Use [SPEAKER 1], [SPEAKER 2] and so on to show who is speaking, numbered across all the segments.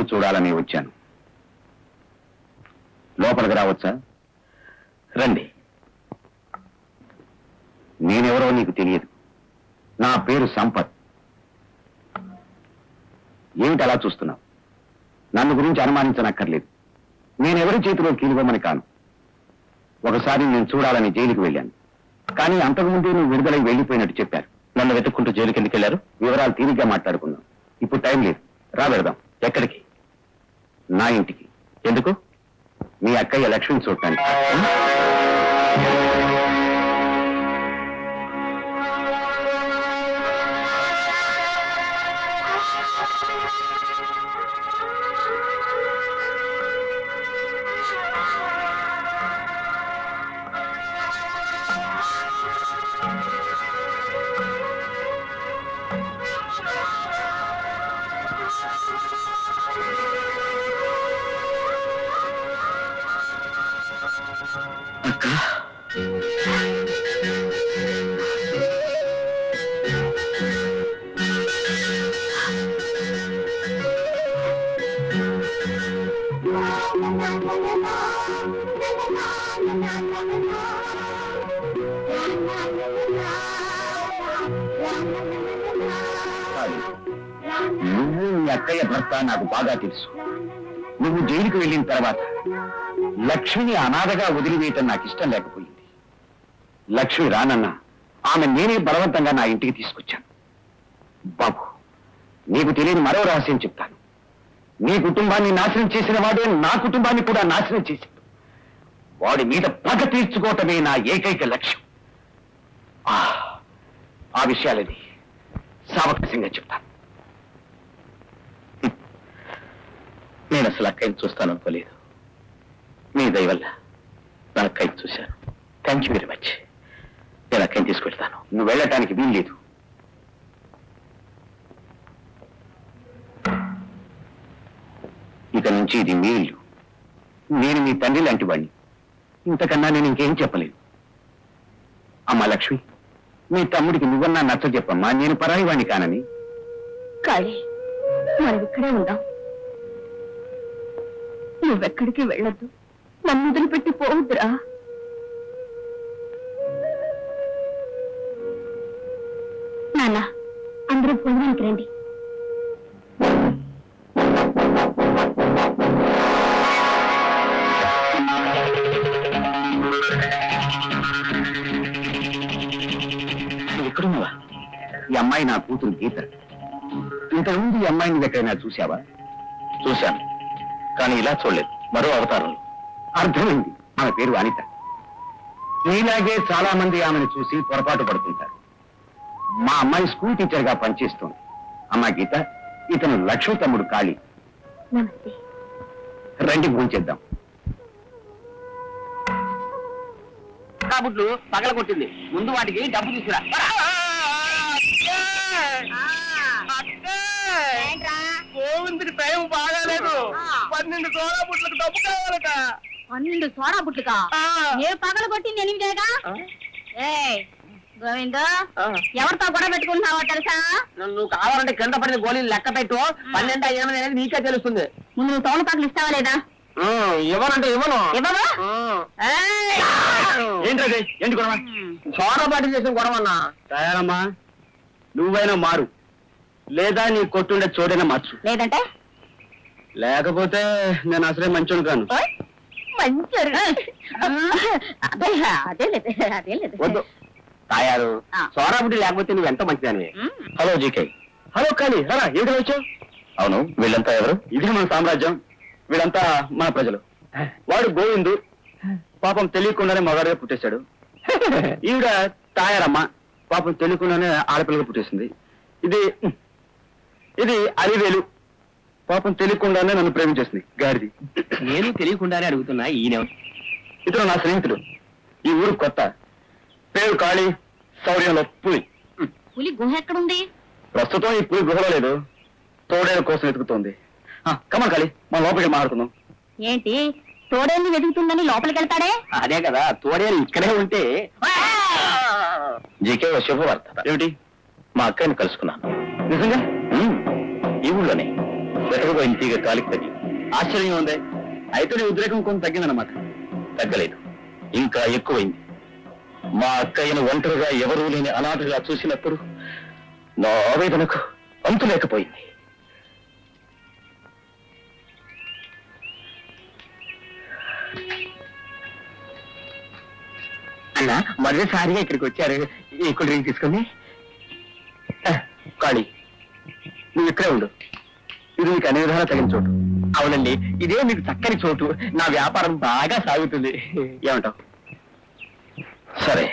[SPEAKER 1] చూడాలని వచ్చాను లోపలికి రావచ్చా రండి నేనెవరో నీకు తెలియదు నా పేరు సంపత్ ఏమిటి అలా చూస్తున్నావు నన్ను గురించి అనుమానించనక్కర్లేదు నేనెవరి చేతిలో కీలుగొమ్మని కాను ఒకసారి నేను చూడాలని జైలుకి వెళ్ళాను కానీ అంతకుముందే నువ్వు విడుదలై వెళ్ళిపోయినట్టు చెప్పారు నన్ను వెతుక్కుంటూ జైలుకి ఎందుకు వెళ్ళారు వివరాలు తీరిగ్గా మాట్లాడుకుందాం ఇప్పుడు టైం లేదు రా వెళదాం ఎక్కడికి నా ఇంటికి ఎందుకు మీ అక్కయ్య లక్ష్మిని చూడటానికి నువ్వు మీ అక్కయ్య భర్త నాకు బాగా తెలుసు నువ్వు జైలుకి వెళ్ళిన తర్వాత లక్ష్మిని అనాథగా వదిలివేయటం నాకు ఇష్టం లేకపోయింది లక్ష్మి రానన్నా ఆమె నేనే బలవంతంగా నా ఇంటికి తీసుకొచ్చాను బాబు నీకు తెలియని మరో రహస్యం చెప్తాను నీ కుటుంబాన్ని నాశనం చేసిన వాడే నా కుటుంబాన్ని కూడా నాశనం చేశాడు వాడి మీద పగ తీర్చుకోవటమే నా ఏకైక లక్ష్యం ఆ, ఆ విషయాలని సావకాశంగా చెప్తాను నేను అసలు అక్కయ్యని చూస్తాను అనుకోలేదు మీ దయ వల్ల నా అక్కయ్యని చూశాను థ్యాంక్ యూ వెరీ మచ్ నేను అక్కయ్యని తీసుకెళ్తాను నువ్వు వెళ్ళటానికి వీలు లేదు ఇక నుంచి ఇది మీ ఇల్లు నేను మీ తండ్రి లాంటి వాడిని ఇంతకన్నా నేను ఇంకేం చెప్పలేను అమ్మా లక్ష్మి మీ తమ్ముడికి నువ్వన్నా నచ్చ చెప్పమ్మా నేను పరాయి వాణ్ణి కానని
[SPEAKER 2] కాళీ మనం ఇక్కడే ఉందాం నువ్వెక్కడికి వెళ్ళొద్దు నన్ను వదిలిపెట్టి పోవద్దురా నాన్న అందరూ భోజనానికి రండి
[SPEAKER 1] నువ్వు ఎక్కడున్నావా ఈ అమ్మాయి నా కూతురు గీత ఇంతకుముందు ఈ అమ్మాయిని నువ్వు ఎక్కడైనా చూసావా చూశాను కానీ ఇలా చూడలేదు మరో అవతారంలో అర్థమైంది ఆమె పేరు అనిత నీలాగే చాలా మంది ఆమెను చూసి పొరపాటు పడుతుంటారు మా అమ్మాయి స్కూల్ టీచర్ గా పనిచేస్తోంది అమ్మా గీత ఇతను లక్ష్మి తమ్ముడు కాళీ
[SPEAKER 2] నమస్తే
[SPEAKER 1] రండి భోంచేద్దాం
[SPEAKER 3] కాబుడ్లు పగల కొట్టింది ముందు వాటికి డబ్బు తీసుకురా గోవిందుడి టైం బాగాలేదు పన్నెండు సోడా బుట్లకు డబ్బు కావాలట
[SPEAKER 2] పన్నెండు సోడా బుట్లుగా ఏ పగలు కొట్టింది ఎనిమిదేగా ఏయ్ గోవింద ఎవరితో గొడవ పెట్టుకుంటున్నావో తెలుసా
[SPEAKER 3] నువ్వు కావాలంటే కింద పడిన గోళీలు లెక్క పెట్టు పన్నెండు ఎనిమిది అనేది నీకే తెలుస్తుంది
[SPEAKER 2] ముందు నువ్వు తోలు పగలు ఇస్తావా లేదా
[SPEAKER 3] ఇవ్వనంటే ఇవ్వను
[SPEAKER 2] ఇవ్వవా ఏయ్!
[SPEAKER 1] ఏంటది ఏంటి గొడవ
[SPEAKER 3] సోడా పాటి చేసిన గొడవ అన్నా
[SPEAKER 1] తయారమ్మా నువ్వైనా మారు లేదా నీ కొట్టుండే చోటైనా మార్చు
[SPEAKER 2] లేదంటే
[SPEAKER 1] లేకపోతే నేను అసలే మంచోడు కాను
[SPEAKER 2] ఓయ్, మంచోరు అదే అదే లేదు అదే లేదు
[SPEAKER 1] వద్దు తాయారు
[SPEAKER 2] ఆ.
[SPEAKER 1] సోడా బుడ్డి లేకపోతే నువ్వు ఎంత మంచిదానివి
[SPEAKER 2] మ్.
[SPEAKER 1] హలో జీకే హలో కాళీ రా ఏమిటి వచ్చావు అవును వీళ్ళంతా ఎవరు ఇదే మన సామ్రాజ్యం వీళ్ళంతా మన ప్రజలు వాడు గోవిందు పాపం తెలియకుండానే మగాడిగా పుట్టేశాడు ఈవిడ తాయారమ్మ పాపం తెలియకుండానే ఆడపిల్లగా పుట్టేసింది ఇది ఇది అలివేలు పాపం తెలియకుండానే నన్ను ప్రేమించేసింది గాడిది
[SPEAKER 3] నేను తెలియకుండానే అడుగుతున్నా ఈయన
[SPEAKER 1] ఇతను నా స్నేహితుడు ఈ ఊరు కొత్త పేరు కాళీ శౌర్యంలో పులి
[SPEAKER 2] పులి గుహ ఎక్కడుంది
[SPEAKER 1] ప్రస్తుతం ఈ పులి గుహలో లేదు తోడేల కోసం వెతుకుతోంది కమల్ కాళీ మన లోపలికి మాట్లాడుకుందాం
[SPEAKER 2] ఏంటి తోడేళ్ళు వెతుకుతుందని లోపలికి వెళ్తాడే
[SPEAKER 3] అదే కదా తోడేలు ఇక్కడే ఉంటే
[SPEAKER 1] జీకే ఓ శుభవార్త ఏమిటి మా అక్కని కలుసుకున్నాను నిజంగా ఉమ్, ఈ ఊళ్ళోనే వెతకపోయిన తీగ కాలికి తగ్గి ఆశ్చర్యం ఉంది అయితే నీ ఉద్రేకం కొంత తగ్గిందన్నమాట తగ్గలేదు ఇంకా ఎక్కువైంది మా అక్కయ్యను ఒంటరిగా ఎవరూ లేని అనాథగా చూసినప్పుడు నా ఆవేదనకు అంతు లేకపోయింది అన్న మొదటిసారిగా ఇక్కడికి వచ్చారు ఈ కూల్ డ్రింక్ తీసుకుని కాళీ నువ్వు ఇక్కడే ఉండు ఇది మీకు అన్ని విధాలా తగిన చోటు అవునండి ఇదే మీకు చక్కని చోటు నా వ్యాపారం బాగా సాగుతుంది ఏమంటావు సరే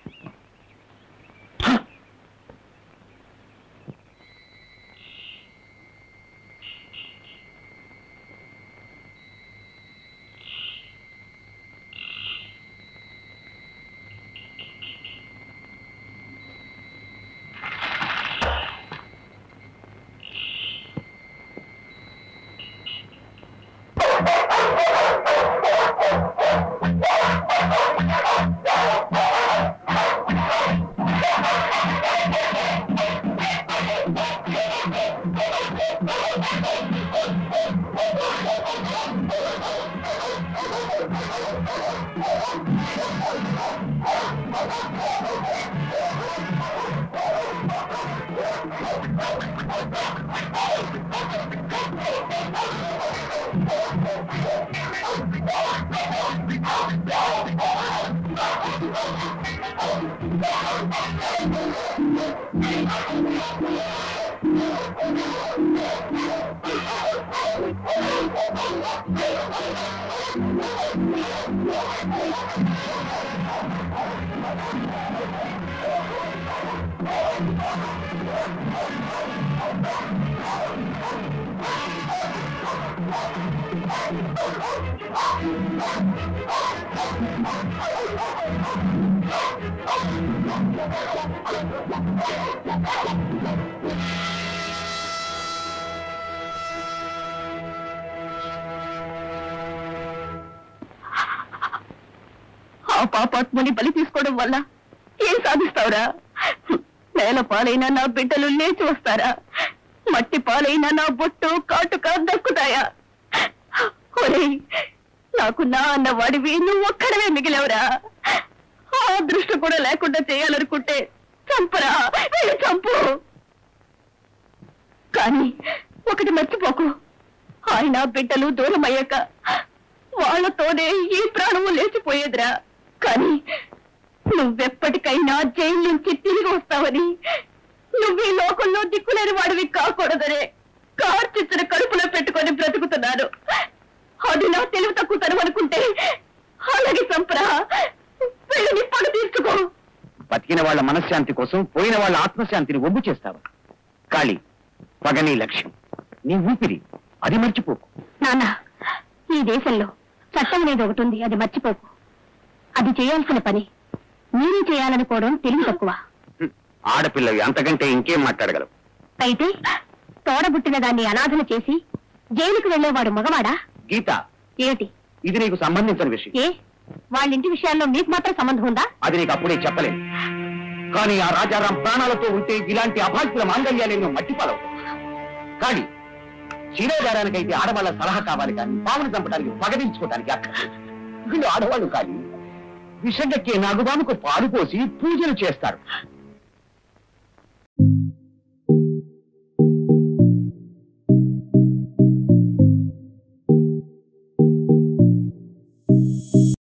[SPEAKER 2] ఆ పాపాత్ముని బలి తీసుకోవడం వల్ల ఏం సాధిస్తావురా నేల పాలైన నా బిడ్డలు లేచి వస్తారా మట్టి పాలైన నా బొట్టు కాటుక దక్కుతాయా ఒరేయ్ నాకు నా అన్న వాడివి నువ్వు ఒక్కడవే మిగిలేవరా ఆ దృష్టి కూడా లేకుండా చేయాలనుకుంటే చంపరా వెళ్ళి చంపు కానీ ఒకటి మర్చిపోకు ఆయన బిడ్డలు దూరం అయ్యాక వాళ్ళతోనే ఈ ప్రాణము లేచిపోయేదిరా కానీ నువ్వెప్పటికైనా జైలు నుంచి తిరిగి వస్తావని నువ్వు ఈ లోకంలో దిక్కులేని వాడివి కాకూడదనే కార్చిచ్చిన కడుపులో పెట్టుకొని బ్రతుకుతున్నాను అది నా తెలివి తక్కువతనం అనుకుంటే అలాగే సంపరా వెళ్ళి నీ పని తీర్చుకో
[SPEAKER 1] బతికిన వాళ్ళ మనశ్శాంతి కోసం పోయిన వాళ్ళ ఆత్మశాంతిని ఒగ్గు చేస్తావా కాళీ పగ నీ లక్ష్యం నీ ఊపిరి అది మర్చిపోకు
[SPEAKER 2] నాన్న ఈ దేశంలో చట్టం అనేది ఒకటి ఉంది అది మర్చిపోకు అది చేయాల్సిన పని మీరే చేయాలనుకోవడం తెలివి తక్కువ
[SPEAKER 1] హ్మ్. ఆడపిల్లవి అంతకంటే ఇంకేం మాట్లాడగలవు
[SPEAKER 2] అయితే తోడబుట్టిన దాన్ని అనాథన చేసి జైలుకు వెళ్లేవాడు మగవాడా
[SPEAKER 1] గీత
[SPEAKER 2] ఏమిటి
[SPEAKER 1] ఇది నీకు సంబంధించిన విషయం
[SPEAKER 2] ఏ వాళ్ళ ఇంటి విషయాల్లో మీకు మాత్రం సంబంధం ఉందా
[SPEAKER 1] అది నీకు అప్పుడే చెప్పలేను కానీ ఆ రాజారాం ప్రాణాలతో ఉంటే ఇలాంటి అభాగ్యుల మాంగళ్యాలను మట్టిపాలవు కానీ శిరోధారానికైతే ఆడవాళ్ళ సలహా కావాలి కానీ పావును చంపడానికి పగదించుకోవడానికి అక్క వీళ్ళు ఆడవాళ్ళు కానీ విషగక్కే నాగుబాముకు పాలు పోసి పూజలు చేస్తారు